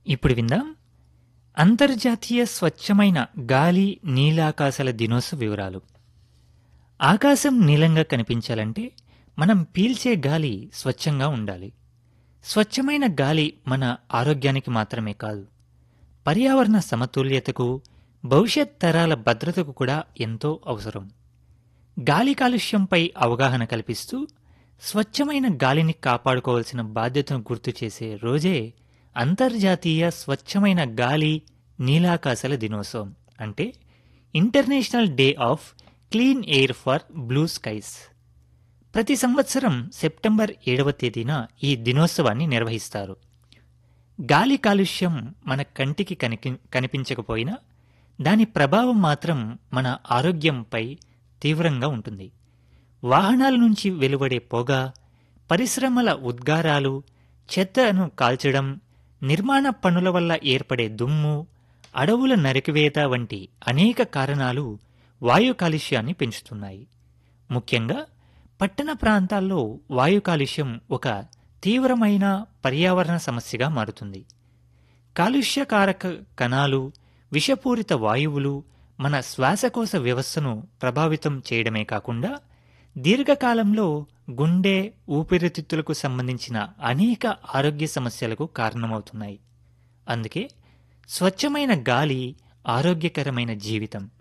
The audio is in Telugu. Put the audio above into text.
ఇప్పుడు విందాం అంతర్జాతీయ స్వచ్ఛమైన గాలి నీలాకాశాల దినోత్సవ వివరాలు ఆకాశం నీలంగా కనిపించాలంటే మనం పీల్చే గాలి స్వచ్ఛంగా ఉండాలి స్వచ్ఛమైన గాలి మన ఆరోగ్యానికి మాత్రమే కాదు పర్యావరణ సమతుల్యతకు భవిష్యత్ తరాల భద్రతకు కూడా ఎంతో అవసరం గాలి కాలుష్యంపై అవగాహన కల్పిస్తూ స్వచ్ఛమైన గాలిని కాపాడుకోవాల్సిన బాధ్యతను గుర్తు చేసే రోజే అంతర్జాతీయ స్వచ్ఛమైన గాలి నీలాకాశాల దినోత్సవం అంటే international day of clean air for blue skies ప్రతి సంవత్సరం సెప్టెంబర్ ఏడవ తేదీన ఈ దినోత్సవాన్ని నిర్వహిస్తారు గాలి కాలుష్యం మన కంటికి కనికి కనిపించకపోయినా దాని ప్రభావం మాత్రం మన ఆరోగ్యంపై తీవ్రంగా ఉంటుంది వాహనాల నుంచి వెలువడే పొగ పరిశ్రమల ఉద్గారాలు చెత్తను కాల్చడం నిర్మాణ పనుల వల్ల ఏర్పడే దుమ్ము అడవుల నరికివేత వంటి అనేక కారణాలు వాయు కాలుష్యాన్ని పెంచుతున్నాయి ముఖ్యంగా పట్టణ ప్రాంతాల్లో వాయు కాలుష్యం ఒక తీవ్రమైన పర్యావరణ సమస్యగా మారుతుంది కాలుష్యకారక కణాలు విషపూరిత వాయువులు మన శ్వాసకోశ వ్యవస్థను ప్రభావితం చేయడమే కాకుండా దీర్ఘకాలంలో గుండె ఊపిరితిత్తులకు సంబంధించిన అనేక ఆరోగ్య సమస్యలకు కారణమవుతున్నాయి అందుకే స్వచ్ఛమైన గాలి ఆరోగ్యకరమైన జీవితం